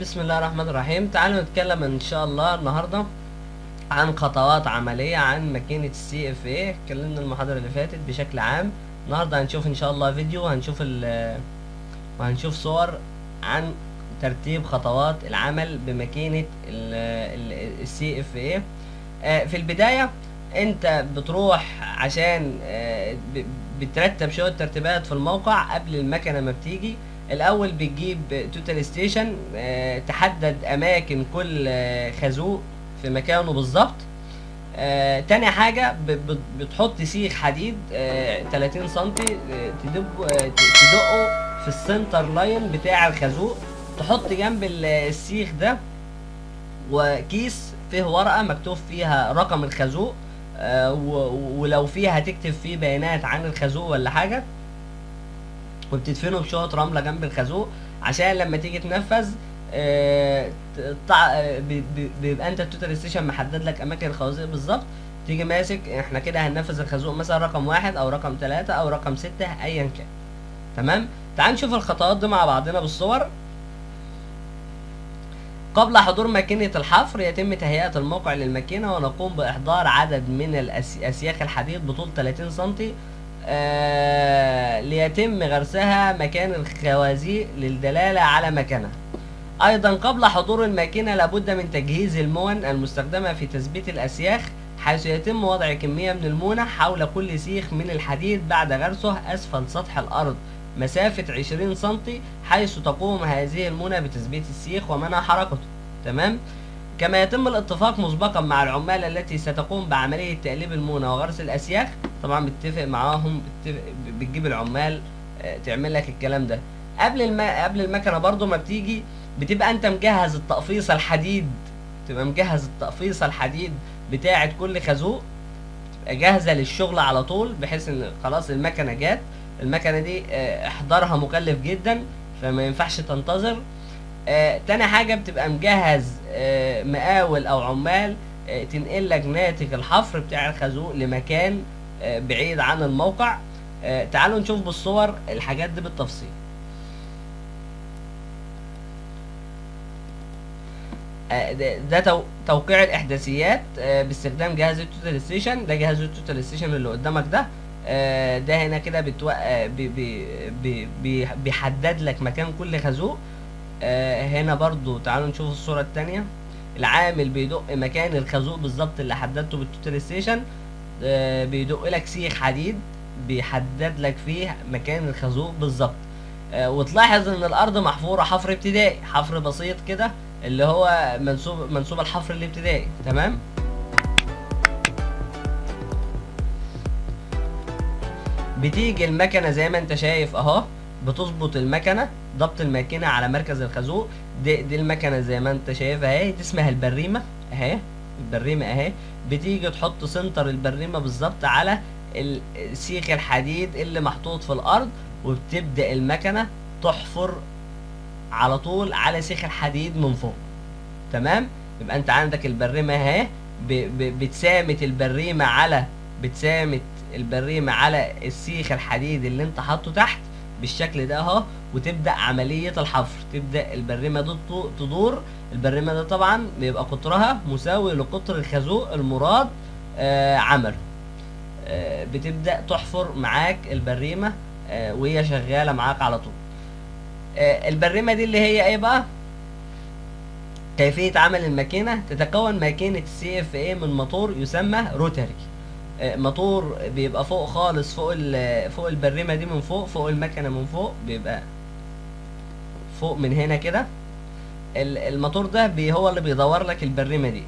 بسم الله الرحمن الرحيم تعالوا نتكلم ان شاء الله النهارده عن خطوات عمليه عن ماكينه السي اف اي اتكلمنا المحاضره اللي فاتت بشكل عام النهارده هنشوف ان شاء الله فيديو هنشوف ال وهنشوف صور عن ترتيب خطوات العمل بماكينه السي اف اي في البدايه انت بتروح عشان آه، ب- بترتب شويه ترتيبات في الموقع قبل المكنه ما بتيجي الاول بتجيب توتال ستيشن تحدد اماكن كل آه، خازوق في مكانه بالظبط آه، تاني حاجة ب- ب- بتحط سيخ حديد آه، 30 سنتي آه، تدب آه، ت- تدقه في السنتر لاين بتاع الخازوق تحط جنب ال- السيخ ده وكيس فيه ورقة مكتوب فيها رقم الخازوق آه، و- ولو فيها هتكتب فيه بيانات عن الخازوق ولا حاجة وبتدفنه بشوية رملة جنب الخازوق عشان لما تيجي تنفذ آه، ت- تع- آه، بي- بي- بيبقى انت التوتال ستيشن محدد لك اماكن الخوازيق بالظبط تيجي ماسك احنا كده هننفذ الخازوق مثلا رقم واحد او رقم ثلاثة او رقم ستة ايا كان تمام تعال نشوف الخطوات دي مع بعضنا بالصور قبل حضور ماكينة الحفر يتم تهيئة الموقع للماكينة ونقوم بإحضار عدد من الأس- أسياخ الحديد بطول 30 سنتي آه ليتم غرسها مكان الخوازيق للدلالة على مكانها أيضا قبل حضور الماكينة لابد من تجهيز المون المستخدمة في تثبيت الأسياخ حيث يتم وضع كمية من المونة حول كل سيخ من الحديد بعد غرسه أسفل سطح الأرض مسافة 20 سنتي حيث تقوم هذه المونة بتثبيت السيخ ومنع حركته تمام كما يتم الاتفاق مسبقا مع العمال التي ستقوم بعملية تقليب المونة وغرس الأسياخ طبعا بتتفق معاهم بتتفق بتجيب العمال آه، تعمل لك الكلام ده قبل الم... قبل المكنة برضو ما بتيجي بتبقى انت مجهز التقفيصة الحديد تبقى مجهز التقفيصة الحديد بتاعة كل خازوق تبقى جاهزة للشغل على طول بحيث ان خلاص المكنة جات المكنة دي آه، احضارها مكلف جدا فما ينفعش تنتظر آه، تاني حاجة بتبقى مجهز آه، مقاول او عمال آه، تنقل لك ناتج الحفر بتاع الخازوق لمكان آه، بعيد عن الموقع آه، تعالوا نشوف بالصور الحاجات دي بالتفصيل آه، ده ده تو- توقيع الاحداثيات آه، باستخدام جهاز التوتال ستيشن ده جهاز التوتال ستيشن اللي قدامك ده آه، ده هنا كده بتوق... آه، بي... بي... بي... بي... بيحدد لك مكان كل خازوق آه، هنا برضو تعالوا نشوف الصورة التانية العامل بيدق مكان الخازوق بالظبط اللي حددته بالتوتال ستيشن آه، بيدق لك سيخ حديد بيحدد لك فيه مكان الخازوق بالظبط آه، وتلاحظ ان الارض محفوره حفر ابتدائي حفر بسيط كده اللي هو منسوب منسوب الحفر الابتدائي تمام بتيجي المكنه زي ما انت شايف اهو بتظبط المكنه ضبط الماكينه على مركز الخازوق دي, دي المكنه زي ما انت شايفها اهي دي اسمها البريمه اهي البريمه اهي بتيجي تحط سنتر البريمه بالظبط على ال- السيخ الحديد اللي محطوط في الارض وبتبدا المكنه تحفر على طول على سيخ الحديد من فوق تمام يبقى انت عندك البريمه اهي ب- ب- بتسامت البريمه على بتسامت البريمه على السيخ الحديد اللي انت حاطه تحت بالشكل ده اهو وتبدا عمليه الحفر تبدا البريمه دي تطو- تدور البريمه ده طبعا بيبقى قطرها مساوي لقطر الخازوق المراد آه عمله آه بتبدا تحفر معاك البريمه آه وهي شغاله معاك على طول آه، البريمه دي اللي هي ايه بقى كيفيه عمل الماكينه تتكون ماكينه السي اف اي من موتور يسمى روتري آه، موتور بيبقى فوق خالص فوق ال- فوق البريمه دي من فوق فوق المكنه من فوق بيبقى فوق من هنا كده ال- الموتور ده بي هو اللي بيدور لك البريمه دي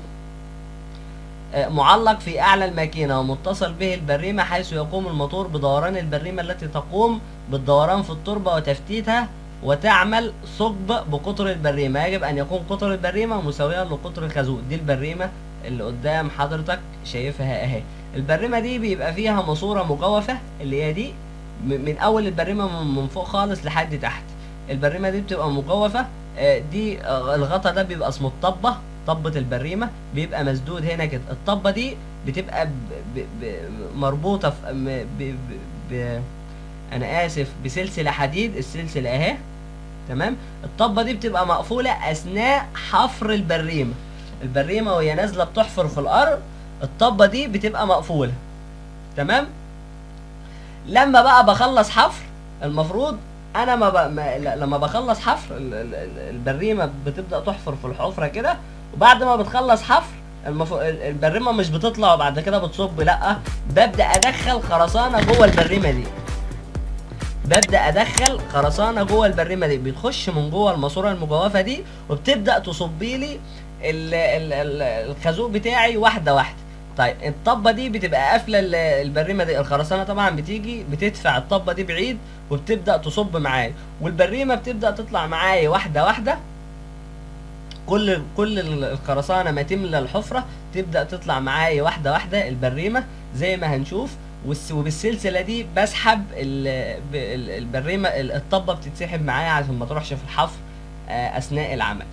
آه، معلق في اعلى الماكينه ومتصل به البريمه حيث يقوم الموتور بدوران البريمه التي تقوم بالدوران في التربه وتفتيتها وتعمل ثقب بقطر البريمه يجب ان يكون قطر البريمه مساويا لقطر الخازوق دي البريمه اللي قدام حضرتك شايفها اهي البريمه دي بيبقى فيها ماسوره مجوفه اللي هي دي م- من اول البريمه من- من فوق خالص لحد تحت البريمه دي بتبقى مجوفه آه، دي آه، الغطا ده بيبقى اسمه الطبه طبة البريمة بيبقى مسدود هنا كده الطبة دي بتبقى ب... ب... ب... مربوطة في م- ب... ب... ب... انا اسف بسلسلة حديد السلسلة اهي تمام الطبه دي بتبقى مقفوله اثناء حفر البريمه البريمه وهي نازله بتحفر في الارض الطبه دي بتبقى مقفوله تمام لما بقى بخلص حفر المفروض انا ما, ب... ما ل- لما بخلص حفر ال- ال- ال- البريمه بتبدا تحفر في الحفره كده وبعد ما بتخلص حفر المف... ال- البريمه مش بتطلع وبعد كده بتصب لا ببدا ادخل خرسانه جوه البريمه دي ببدا ادخل خرسانه جوه البريمه دي بتخش من جوه الماسوره المجوفه دي وبتبدا تصبي لي ال- ال- ال- الخازوق بتاعي واحده واحده طيب الطبه دي بتبقى قافله ال- البريمه دي الخرسانه طبعا بتيجي بتدفع الطبه دي بعيد وبتبدا تصب معايا والبريمه بتبدا تطلع معايا واحده واحده كل كل ال- الخرسانه ما تملى الحفره تبدا تطلع معايا واحده واحده البريمه زي ما هنشوف والس- وبالسلسله دي بسحب ال- ب- ال- البريمه ال- الطبه بتتسحب معايا عشان ما تروحش في الحفر آه، اثناء العمل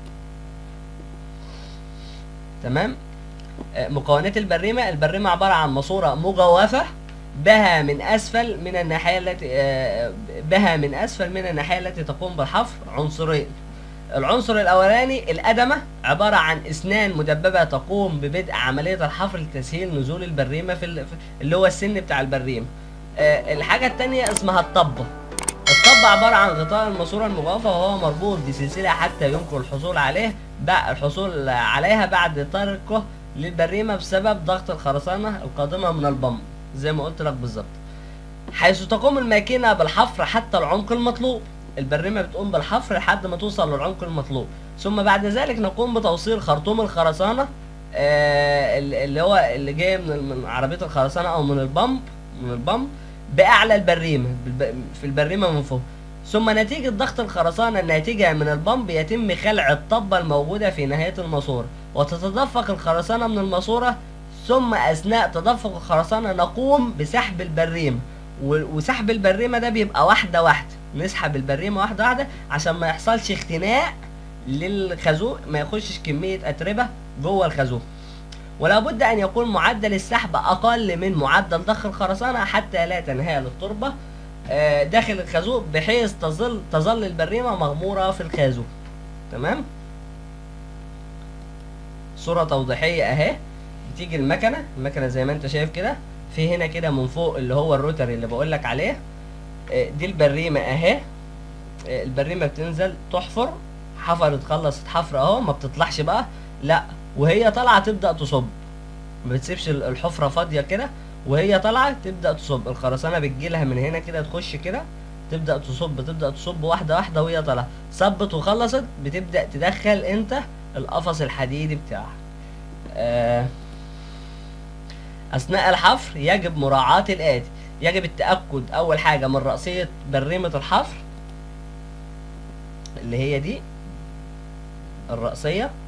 تمام آه، مكونات البريمه البريمه عباره عن ماسوره مجوفه بها من اسفل من الناحيه التي آه، بها من اسفل من الناحيه التي تقوم بالحفر عنصرين العنصر الاولاني الادمه عباره عن اسنان مدببه تقوم ببدء عمليه الحفر لتسهيل نزول البريمه في ال- في- اللي هو السن بتاع البريمه آه، الحاجه الثانيه اسمها الطبه الطبة عبارة عن غطاء الماسورة المجوفة وهو مربوط بسلسلة حتى يمكن الحصول عليه بعد الحصول عليها بعد تركه للبريمة بسبب ضغط الخرسانة القادمة من البمب زي ما قلت لك بالظبط حيث تقوم الماكينة بالحفر حتى العمق المطلوب البريمة بتقوم بالحفر لحد ما توصل للعمق المطلوب ثم بعد ذلك نقوم بتوصيل خرطوم الخرسانة آه، اللي هو اللي جاي من من عربية الخرسانة أو من البمب من البمب بأعلى البريمة بالب- في البريمة من فوق ثم نتيجة ضغط الخرسانة الناتجة من البمب يتم خلع الطبة الموجودة في نهاية الماسورة وتتدفق الخرسانة من الماسورة ثم أثناء تدفق الخرسانة نقوم بسحب البريمة و- وسحب البريمة ده بيبقى واحدة واحدة نسحب البريمة واحدة واحدة عشان ما يحصلش اختناق للخازوق ما يخشش كمية أتربة جوه الخازوق ولا بد أن يكون معدل السحب أقل من معدل ضخ الخرسانة حتى لا تنهال التربة آه، داخل الخازوق بحيث تظل تظل البريمة مغمورة في الخازوق تمام صورة توضيحية اهي بتيجي المكنة المكنة زي ما انت شايف كده في هنا كده من فوق اللي هو الروتري اللي بقول لك عليه آه، دي البريمة اهي آه، البريمة بتنزل تحفر حفرت خلصت حفر اهو ما بتطلعش بقى لا وهي طالعة تبدأ تصب ما بتسيبش ال- الحفرة فاضية كده وهي طالعة تبدأ تصب الخرسانة بتجيلها من هنا كده تخش كده تبدأ تصب تبدأ تصب واحدة واحدة وهي طالعة صبت وخلصت بتبدأ تدخل انت القفص الحديدي بتاعها آه أثناء الحفر يجب مراعاة الآتي يجب التأكد أول حاجة من رأسية بريمة الحفر اللي هي دي الرأسية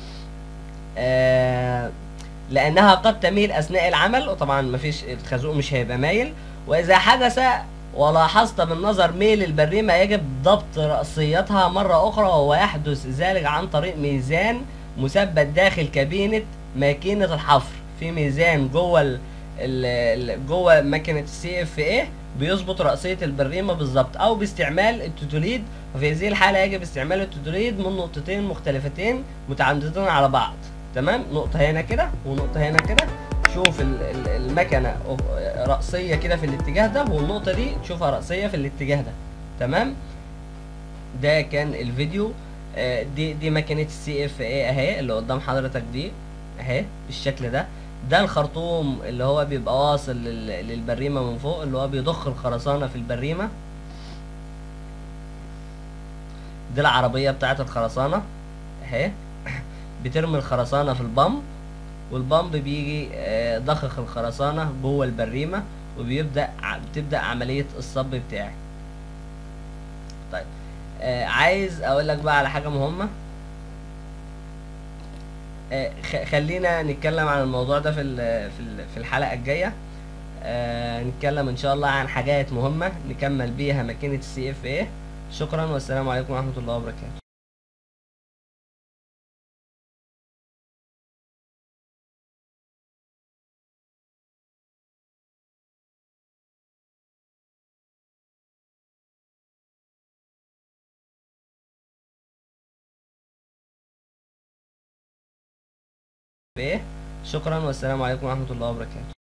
آه لأنها قد تميل أثناء العمل وطبعا مفيش الخازوق مش هيبقى مايل وإذا حدث ولاحظت بالنظر ميل البريمة يجب ضبط رأسيتها مرة أخرى وهو يحدث ذلك عن طريق ميزان مثبت داخل كابينة ماكينة الحفر في ميزان جوه ال ال- ال- جوه ماكينة السي اف ايه بيظبط رأسية البريمة بالظبط أو باستعمال التوتوليد وفي هذه الحالة يجب استعمال التوتوليد من نقطتين مختلفتين متعامدتين على بعض تمام نقطة هنا كده ونقطة هنا كده شوف ال- ال- المكنة أف- رأسية كده في الاتجاه ده والنقطة دي تشوفها رأسية في الاتجاه ده تمام ده كان الفيديو آه، دي دي ماكينة السي اف اي اهي اللي قدام حضرتك دي اهي بالشكل ده ده الخرطوم اللي هو بيبقى واصل لل- للبريمة من فوق اللي هو بيضخ الخرسانة في البريمة دي العربية بتاعت الخرسانة اهي بترمي الخرسانة في البمب والبمب بيجي آه، ضخخ الخرسانة جوه البريمة وبيبدأ ع- بتبدأ عملية الصب بتاعي طيب آه عايز اقول لك بقى على حاجة مهمة آه خ- خلينا نتكلم عن الموضوع ده في ال- في ال- في الحلقة الجاية آه نتكلم ان شاء الله عن حاجات مهمة نكمل بيها ماكينة السي اف ايه شكرا والسلام عليكم ورحمة الله وبركاته ايه شكرا والسلام عليكم ورحمة الله وبركاته